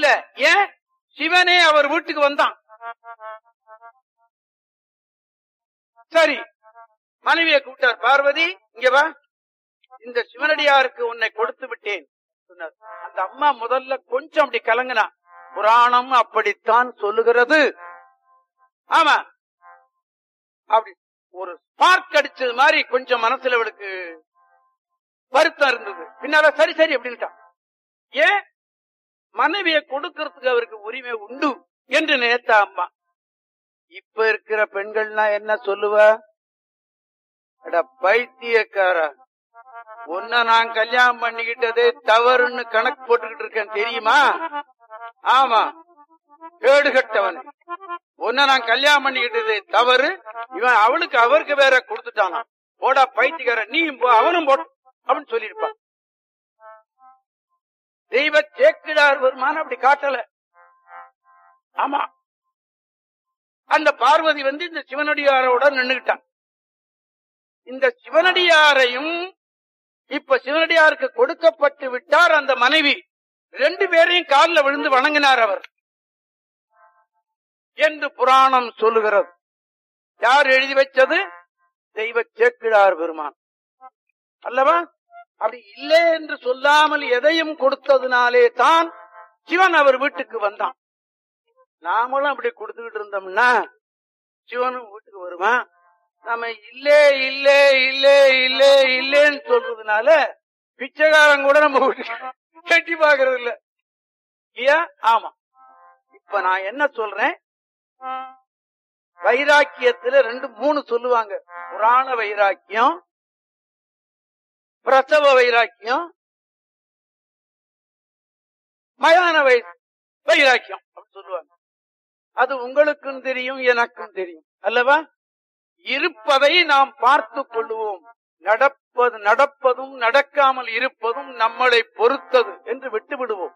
இல்ல ஏன் சிவனே அவர் வீட்டுக்கு வந்தான் சரி மனைவியை கூப்பிட்டார் பார்வதி இங்க வா இந்த சிவனடியாருக்கு உன்னை கொடுத்து விட்டேன் சொன்னார் அந்த அம்மா முதல்ல கொஞ்சம் அப்படி கலங்கினா புராணம் அப்படித்தான் சொல்லுகிறது ஆமா அப்படி ஒரு ஸ்பார்க் அடிச்சது மாதிரி கொஞ்சம் மனசுல அவளுக்கு வருத்தம் இருந்தது பின்னால சரி சரி அப்படின்ட்டான் ஏன் மனைவியை கொடுக்கறதுக்கு அவருக்கு உரிமை உண்டு என்று நினைத்த அம்மா இப்ப இருக்கிற பெண்கள்னா என்ன சொல்லுவ அட பைத்தியக்காரா உன்ன நான் கல்யாணம் பண்ணிக்கிட்டதே தவறுன்னு கணக்கு போட்டுக்கிட்டு இருக்கேன் தெரியுமா ஆமா கேடு கட்டவன் உன்ன நான் கல்யாணம் பண்ணிக்கிட்டது தவறு இவன் அவளுக்கு அவருக்கு வேற கொடுத்துட்டானா போடா பைத்தியக்கார நீயும் போ அவனும் போட்டு அப்படின்னு சொல்லியிருப்பான் தெய்வ சேக்கிடார் வருமான அப்படி காட்டல ஆமா அந்த பார்வதி வந்து இந்த சிவனடியாரோட நின்னுகிட்டான் இந்த சிவனடியாரையும் இப்ப சிவனடியாருக்கு கொடுக்கப்பட்டு விட்டார் அந்த மனைவி ரெண்டு பேரையும் காலில் விழுந்து வணங்கினார் அவர் என்று புராணம் சொல்லுகிறது யார் எழுதி வச்சது தெய்வ சேக்கிழார் பெருமான் அல்லவா அப்படி இல்லை என்று சொல்லாமல் எதையும் கொடுத்ததுனாலே தான் சிவன் அவர் வீட்டுக்கு வந்தான் நாமளும் அப்படி கொடுத்துக்கிட்டு இருந்தோம்னா சிவனும் வீட்டுக்கு வருவான் நம்ம இல்லே இல்லே இல்லே இல்லே இல்லேன்னு சொல்றதுனால பிச்சைக்காரன் கூட நம்ம வீட்டுக்கு கட்டி பாக்குறது இல்ல இல்லையா ஆமா இப்ப நான் என்ன சொல்றேன் வைராக்கியத்துல ரெண்டு மூணு சொல்லுவாங்க புராண வைராக்கியம் பிரசவ வைராக்கியம் மயான வை வைராக்கியம் அப்படின்னு சொல்லுவாங்க அது உங்களுக்கும் தெரியும் எனக்கும் தெரியும் அல்லவா இருப்பதை நாம் பார்த்து கொள்ளுவோம் நடப்பது நடப்பதும் நடக்காமல் இருப்பதும் நம்மளை பொறுத்தது என்று விட்டு விடுவோம்